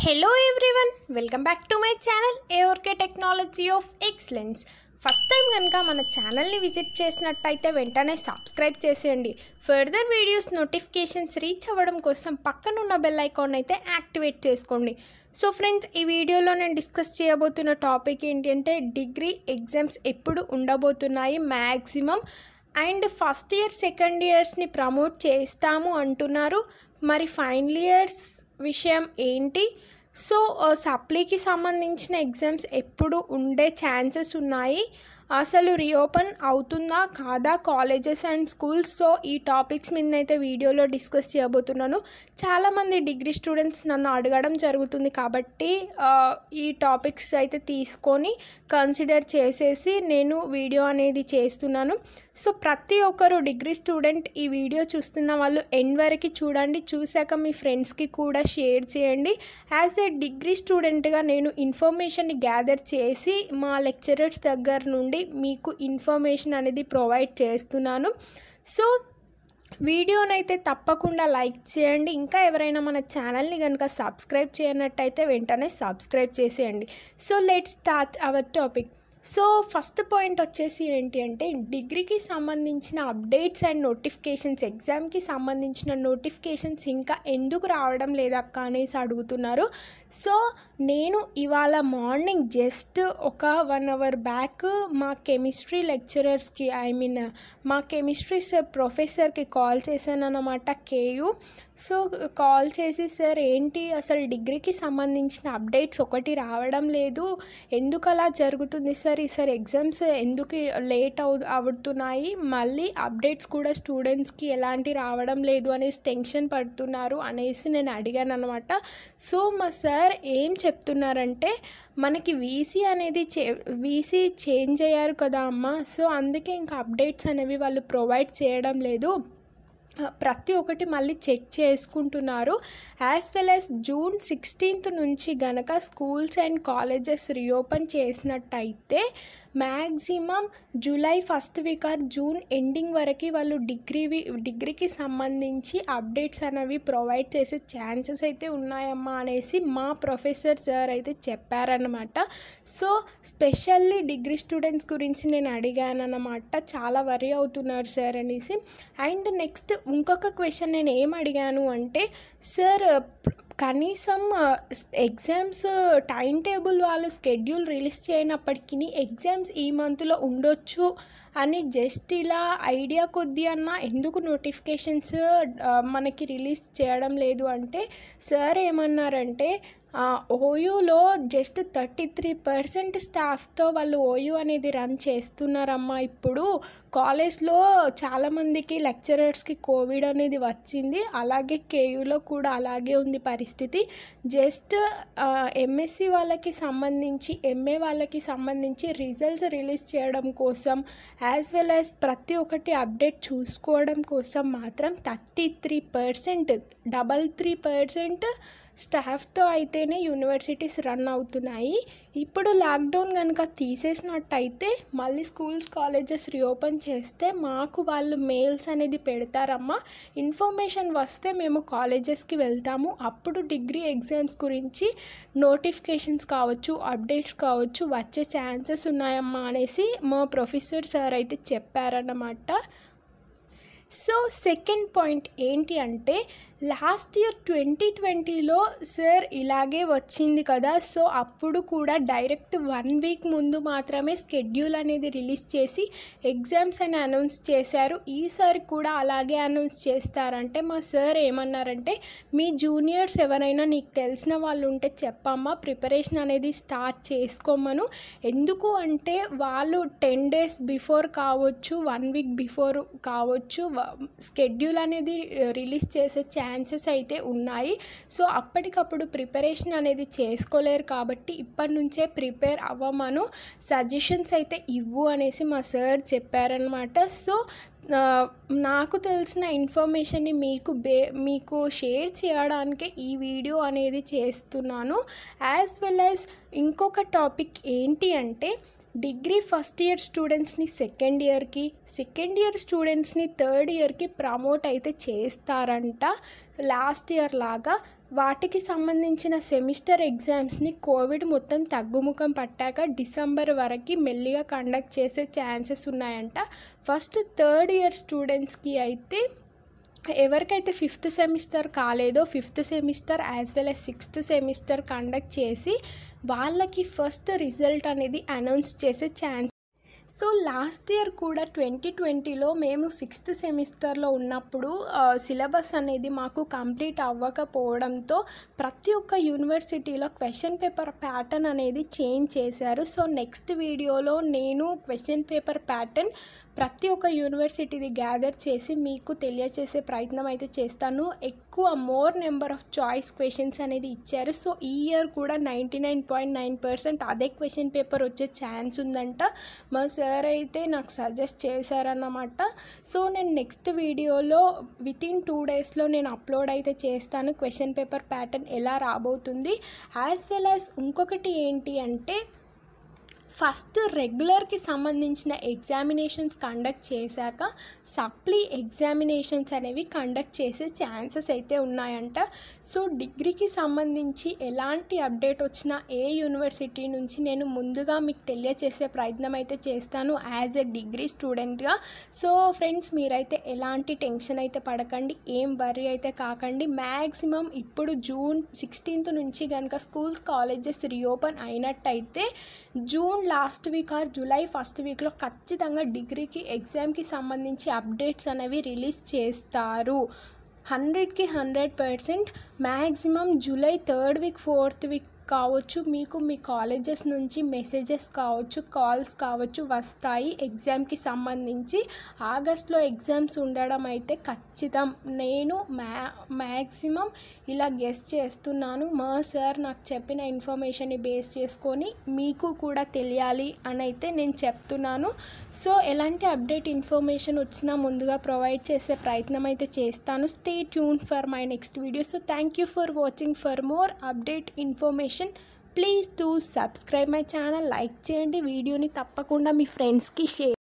hello everyone welcome back to my channel A O R K technology of excellence first time కనుక మన ఛానల్ని visit చేసినట్టయితే వెంటనే సబ్స్క్రైబ్ చేసేయండి ఫర్దర్ వీడియోస్ నోటిఫికేషన్స్ రీచ్ అవ్వడం కోసం పక్కనున్న బెల్ ఐకాన్ అయితే యాక్టివేట్ చేసుకోండి సో ఫ్రెండ్స్ ఈ వీడియోలో నేను డిస్కస్ చేయబోతున్న టాపిక్ ఏంటి అంటే డిగ్రీ ఎగ్జామ్స్ ఎప్పుడు ఉండబోతున్నాయి maximum and first year second ఇయర్స్ని ప్రమోట్ చేస్తాము అంటున్నారు మరి ఫైనల్ ఇయర్స్ విషయం ఏంటి సో సప్లీకి సంబంధించిన ఎగ్జామ్స్ ఎప్పుడు ఉండే ఛాన్సెస్ ఉన్నాయి అసలు రీఓపెన్ అవుతుందా కాదా కాలేజెస్ అండ్ స్కూల్స్ సో ఈ టాపిక్స్ మీద అయితే వీడియోలో డిస్కస్ చేయబోతున్నాను చాలామంది డిగ్రీ స్టూడెంట్స్ నన్ను అడగడం జరుగుతుంది కాబట్టి ఆ, ఈ టాపిక్స్ అయితే తీసుకొని కన్సిడర్ చేసేసి నేను వీడియో అనేది చేస్తున్నాను సో ప్రతి ఒక్కరు డిగ్రీ స్టూడెంట్ ఈ వీడియో చూస్తున్న వాళ్ళు ఎండ్ వరకు చూడండి చూశాక మీ ఫ్రెండ్స్కి కూడా షేర్ చేయండి యాజ్ ఏ డిగ్రీ స్టూడెంట్గా నేను ఇన్ఫర్మేషన్ని గ్యాదర్ చేసి మా లెక్చరర్స్ దగ్గర నుండి మీకు ఇన్ఫర్మేషన్ అనేది ప్రొవైడ్ చేస్తున్నాను సో వీడియోనైతే తప్పకుండా లైక్ చేయండి ఇంకా ఎవరైనా మన ఛానల్ని కనుక సబ్స్క్రైబ్ చేయనట్టయితే వెంటనే సబ్స్క్రైబ్ చేసేయండి so let start our topic so first point వచ్చేసి ఏంటి అంటే డిగ్రీకి సంబంధించిన అప్డేట్స్ అండ్ నోటిఫికేషన్స్ ఎగ్జామ్కి సంబంధించిన నోటిఫికేషన్స్ ఇంకా ఎందుకు రావడం లేదక్క అనేసి అడుగుతున్నారు సో నేను ఇవాళ మార్నింగ్ జస్ట్ ఒక వన్ అవర్ బ్యాక్ మా కెమిస్ట్రీ లెక్చరర్స్కి ఐ మీన్ మా కెమిస్ట్రీ సార్ ప్రొఫెసర్కి కాల్ చేశాను అన్నమాట కేయు సో కాల్ చేసి సార్ ఏంటి అసలు డిగ్రీకి సంబంధించిన అప్డేట్స్ ఒకటి రావడం లేదు ఎందుకు అలా జరుగుతుంది సార్ ఈసారి ఎగ్జామ్స్ ఎందుకు లేట్ అవు అవుతున్నాయి మళ్ళీ అప్డేట్స్ కూడా స్టూడెంట్స్కి ఎలాంటి రావడం లేదు అనేసి టెన్షన్ పడుతున్నారు అనేసి నేను అడిగాను అనమాట సో మా సార్ ఏం చెప్తున్నారంటే మనకి వీసీ అనేది చే వీసీ చేంజ్ అయ్యారు కదా అమ్మ సో అందుకే ఇంకా అప్డేట్స్ అనేవి వాళ్ళు ప్రొవైడ్ చేయడం లేదు ప్రతి ఒక్కటి మళ్ళీ చెక్ చేసుకుంటున్నారు as well as June sixteenth నుంచి గనక స్కూల్స్ అండ్ కాలేజెస్ రీఓపెన్ చేసినట్టయితే maximum July first week or June ending వరకు వాళ్ళు డిగ్రీ డిగ్రీకి సంబంధించి అప్డేట్స్ అనేవి ప్రొవైడ్ చేసే ఛాన్సెస్ అయితే ఉన్నాయమ్మా అనేసి మా ప్రొఫెసర్ సార్ అయితే చెప్పారనమాట సో స్పెషల్లీ డిగ్రీ స్టూడెంట్స్ గురించి నేను అడిగాను అనమాట చాలా వరి అవుతున్నారు సార్ అనేసి అండ్ నెక్స్ట్ ఇంకొక క్వశ్చన్ నేను ఏం అడిగాను అంటే సార్ కనీసం ఎగ్జామ్స్ టైం టేబుల్ వాళ్ళు స్కెడ్యూల్ రిలీజ్ చేయనప్పటికీ ఎగ్జామ్స్ ఈ మంత్లో ఉండొచ్చు అని జస్ట్ ఇలా ఐడియా కొద్ది అన్న ఎందుకు నోటిఫికేషన్స్ మనకి రిలీజ్ చేయడం లేదు అంటే సార్ ఏమన్నారంటే ఓయూలో జస్ట్ థర్టీ త్రీ పర్సెంట్ స్టాఫ్తో వాళ్ళు ఓయూ అనేది రన్ చేస్తున్నారమ్మా ఇప్పుడు కాలేజ్లో చాలామందికి లెక్చరర్స్కి కోవిడ్ అనేది వచ్చింది అలాగే కేయూలో కూడా అలాగే ఉంది పరిస్థితి జస్ట్ ఎంఎస్సి వాళ్ళకి సంబంధించి ఎంఏ వాళ్ళకి సంబంధించి రిజల్ట్స్ రిలీజ్ చేయడం కోసం యాజ్ వెల్ యాజ్ ప్రతి ఒక్కటి అప్డేట్ చూసుకోవడం కోసం మాత్రం thirty three percent double three percent స్టాఫ్తో అయితేనే యూనివర్సిటీస్ రన్ అవుతున్నాయి ఇప్పుడు లాక్డౌన్ కనుక తీసేసినట్టయితే మళ్ళీ స్కూల్స్ కాలేజెస్ రీఓపెన్ చేస్తే మాకు వాళ్ళు మెయిల్స్ అనేది పెడతారమ్మా ఇన్ఫర్మేషన్ వస్తే మేము కాలేజెస్కి వెళ్తాము అప్పుడు డిగ్రీ ఎగ్జామ్స్ గురించి నోటిఫికేషన్స్ కావచ్చు అప్డేట్స్ కావచ్చు వచ్చే ఛాన్సెస్ ఉన్నాయమ్మా అనేసి మా ప్రొఫెసర్ సార్ అయితే చెప్పారన్నమాట సో సెకండ్ పాయింట్ ఏంటి అంటే లాస్ట్ ఇయర్ ట్వంటీ ట్వంటీలో సార్ ఇలాగే వచ్చింది కదా సో అప్పుడు కూడా డైరెక్ట్ వన్ వీక్ ముందు మాత్రమే స్కెడ్యూల్ అనేది రిలీజ్ చేసి ఎగ్జామ్స్ అని అనౌన్స్ చేశారు ఈసారి కూడా అలాగే అనౌన్స్ చేస్తారంటే మా సార్ ఏమన్నారంటే మీ జూనియర్స్ ఎవరైనా నీకు తెలిసిన వాళ్ళు ఉంటే చెప్పమ్మా ప్రిపరేషన్ అనేది స్టార్ట్ చేసుకోమను ఎందుకు అంటే వాళ్ళు టెన్ డేస్ బిఫోర్ కావచ్చు వన్ వీక్ బిఫోర్ కావచ్చు స్కెడ్యూల్ అనేది రిలీజ్ చేసే ఛాన్సెస్ అయితే ఉన్నాయి సో అప్పటికప్పుడు ప్రిపరేషన్ అనేది చేసుకోలేరు కాబట్టి ఇప్పటి నుంచే ప్రిపేర్ అవ్వమను సజెషన్స్ అయితే ఇవ్వు అనేసి మా సార్ చెప్పారనమాట సో ఆ, నాకు తెలిసిన ఇన్ఫర్మేషన్ని మీకు బే మీకు షేర్ చేయడానికే ఈ వీడియో అనేది చేస్తున్నాను యాజ్ వెల్ యాజ్ ఇంకొక టాపిక్ ఏంటి అంటే డిగ్రీ ఫస్ట్ ఇయర్ స్టూడెంట్స్ని సెకండ్ ఇయర్కి సెకండ్ ఇయర్ స్టూడెంట్స్ని థర్డ్ ఇయర్కి ప్రమోట్ అయితే చేస్తారంట లాస్ట్ ఇయర్ లాగా వాటికి సంబంధించిన సెమిస్టర్ ఎగ్జామ్స్ని కోవిడ్ మొత్తం తగ్గుముఖం పట్టాక డిసెంబర్ వరకు మెల్లిగా కండక్ట్ చేసే ఛాన్సెస్ ఉన్నాయంట ఫస్ట్ థర్డ్ ఇయర్ స్టూడెంట్స్కి అయితే ఎవరికైతే ఫిఫ్త్ సెమిస్టర్ కాలేదో fifth semester as well as sixth semester conduct చేసి వాళ్ళకి ఫస్ట్ రిజల్ట్ అనేది అనౌన్స్ చేసే ఛాన్స్ సో లాస్ట్ ఇయర్ కూడా ట్వంటీ ట్వంటీలో మేము సిక్స్త్ సెమిస్టర్లో ఉన్నప్పుడు సిలబస్ అనేది మాకు కంప్లీట్ అవ్వకపోవడంతో ప్రతి ఒక్క యూనివర్సిటీలో క్వశ్చన్ పేపర్ ప్యాటర్న్ అనేది చేంజ్ చేశారు సో నెక్స్ట్ వీడియోలో నేను క్వశ్చన్ పేపర్ ప్యాటర్న్ ప్రతి ఒక్క యూనివర్సిటీది గ్యాదర్ చేసి మీకు తెలియచేసే ప్రయత్నం అయితే చేస్తాను ఎక్కువ more number of choice questions అనేది ఇచ్చారు సో ఈ ఇయర్ కూడా ninety nine point nine percent అదే క్వశ్చన్ పేపర్ వచ్చే ఛాన్స్ ఉందంట మా సార్ అయితే నాకు సజెస్ట్ చేశారన్నమాట సో నేను నెక్స్ట్ వీడియోలో విత్ ఇన్ టూ డేస్లో నేను అప్లోడ్ అయితే చేస్తాను క్వశ్చన్ పేపర్ ప్యాటర్న్ ఎలా రాబోతుంది యాజ్ వెల్ యాజ్ ఇంకొకటి ఏంటి అంటే ఫస్ట్ రెగ్యులర్కి సంబంధించిన ఎగ్జామినేషన్స్ కండక్ట్ చేశాక సప్లీ ఎగ్జామినేషన్స్ అనేవి కండక్ట్ చేసే ఛాన్సెస్ అయితే ఉన్నాయంట సో డిగ్రీకి సంబంధించి ఎలాంటి అప్డేట్ వచ్చినా ఏ యూనివర్సిటీ నుంచి నేను ముందుగా మీకు తెలియచేసే ప్రయత్నం అయితే చేస్తాను యాజ్ ఎ డిగ్రీ స్టూడెంట్గా సో ఫ్రెండ్స్ మీరైతే ఎలాంటి టెన్షన్ అయితే పడకండి ఏం వర్రీ అయితే కాకండి మ్యాక్సిమం ఇప్పుడు జూన్ సిక్స్టీన్త్ నుంచి కనుక స్కూల్స్ కాలేజెస్ రీఓపెన్ అయినట్టయితే June last week or July first వీక్లో ఖచ్చితంగా డిగ్రీకి ఎగ్జామ్కి సంబంధించి అప్డేట్స్ అనేవి రిలీజ్ చేస్తారు హండ్రెడ్కి hundred percent maximum July third week fourth week కావచ్చు మీకు మీ కాలేజెస్ నుంచి మెసేజెస్ కావచ్చు కాల్స్ కావచ్చు వస్తాయి ఎగ్జామ్కి సంబంధించి ఆగస్ట్లో ఎగ్జామ్స్ ఉండడం అయితే ఖచ్చితం నేను మ్యా మ్యాక్సిమం ఇలా గెస్ చేస్తున్నాను మా సార్ నాకు చెప్పిన ఇన్ఫర్మేషన్ని బేస్ చేసుకొని మీకు కూడా తెలియాలి అని అయితే నేను చెప్తున్నాను సో ఎలాంటి అప్డేట్ ఇన్ఫర్మేషన్ వచ్చినా ముందుగా ప్రొవైడ్ చేసే ప్రయత్నం అయితే చేస్తాను stay tune for my next video so thank you for watching for more update information please to subscribe my channel like చేయండి వీడియోని తప్పకుండా మీ ఫ్రెండ్స్కి షేర్